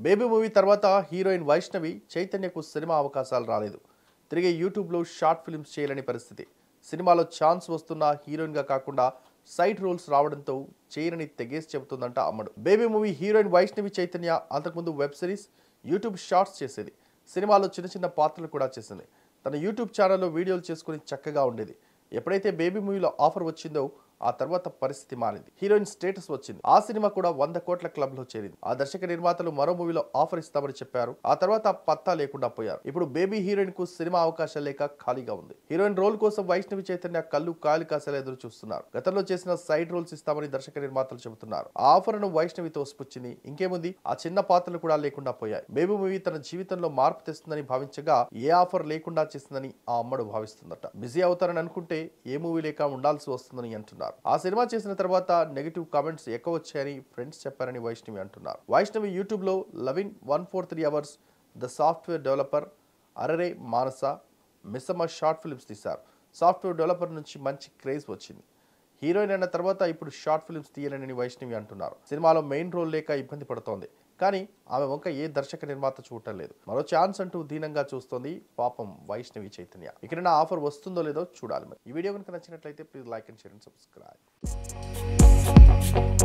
baby movie తర్వాత heroine Vaishnavi చైతన్యకు సినిమా అవకాశాలు రాలేదు తిరిగి యూట్యూబ్లో షార్ట్ ఫిల్మ్స్ చేయలేని పరిస్థితి సినిమాలో ఛాన్స్ వస్తున్న హీరోయిన్గా కాకుండా సైడ్ రోల్స్ రావడంతో చేయరని తెగేసి చెబుతుందంట అమ్మడు baby movie heroine Vaishnavi Chaitanya అంతకుముందు వెబ్ సిరీస్ యూట్యూబ్ షార్ట్స్ చేసేది సినిమాలో చిన్న చిన్న పాత్రలు కూడా చేసింది తన యూట్యూబ్ ఛానల్లో వీడియోలు చేసుకుని చక్కగా ఉండేది ఎప్పుడైతే బేబీ మూవీలో ఆఫర్ వచ్చిందో ఆ తర్వాత పరిస్థితి మారింది హీరోయిన్ స్టేటస్ వచ్చింది ఆ సినిమా కూడా వంద కోట్ల క్లబ్ లో చేరింది ఆ దర్శక నిర్మాతలు మరో మూవీలో ఆఫర్ ఇస్తామని చెప్పారు ఆ తర్వాత పత్తా లేకుండా పోయారు ఇప్పుడు బేబీ హీరోయిన్ కు సినిమా అవకాశాలు లేక ఖాళీగా ఉంది హీరోయిన్ రోల్ కోసం వైష్ణవి చైతన్య కళ్ళు కాయలు కాసేలా ఎదురు చూస్తున్నారు గతంలో చేసిన సైడ్ రోల్స్ ఇస్తామని దర్శక నిర్మాతలు చెబుతున్నారు ఆ ఆఫర్ ను వైష్ణవి తోసిపుచ్చింది ఇంకేముంది ఆ చిన్న పాత్రలు కూడా లేకుండా పోయాయి బేబీ మూవీ తన జీవితంలో మార్పు తెస్తుందని భావించగా ఏ ఆఫర్ లేకుండా చేసిందని ఆ అమ్మడు భావిస్తుందట బిజీ అవుతారని అనుకుంటే ఏ మూవీ లేక ఉండాల్సి వస్తుందని అంటున్నారు ఆ సినిమా చేసిన తర్వాత నెగిటివ్ కామెంట్స్ ఎక్కువ వచ్చాయని ఫ్రెండ్స్ చెప్పారని వైష్ణవి అంటున్నారు వైష్ణవి యూట్యూబ్ లో love in one four three hours the software developer అరరే మానస మిస్సమ్మ షార్ట్ ఫిల్మ్స్ తీశారు సాఫ్ట్వేర్ డెవలపర్ నుంచి మంచి క్రేజ్ వచ్చింది హీరోయిన్ అయిన తర్వాత ఇప్పుడు షార్ట్ ఫిల్మ్స్ తీయనని వైష్ణవి అంటున్నారు సినిమాలో మెయిన్ రోల్ లేక ఇబ్బంది పడుతోంది కానీ ఆమె వంక ఏ దర్శక నిర్మాత చూడటం లేదు మరో ఛాన్స్ అంటూ దీనంగా చూస్తోంది పాపం వైష్ణవి చైతన్య ఇక్కడ నా ఆఫర్ వస్తుందో లేదో చూడాలి మరి ఈ వీడియో కనుక నచ్చినట్లయితే please like and share and subscribe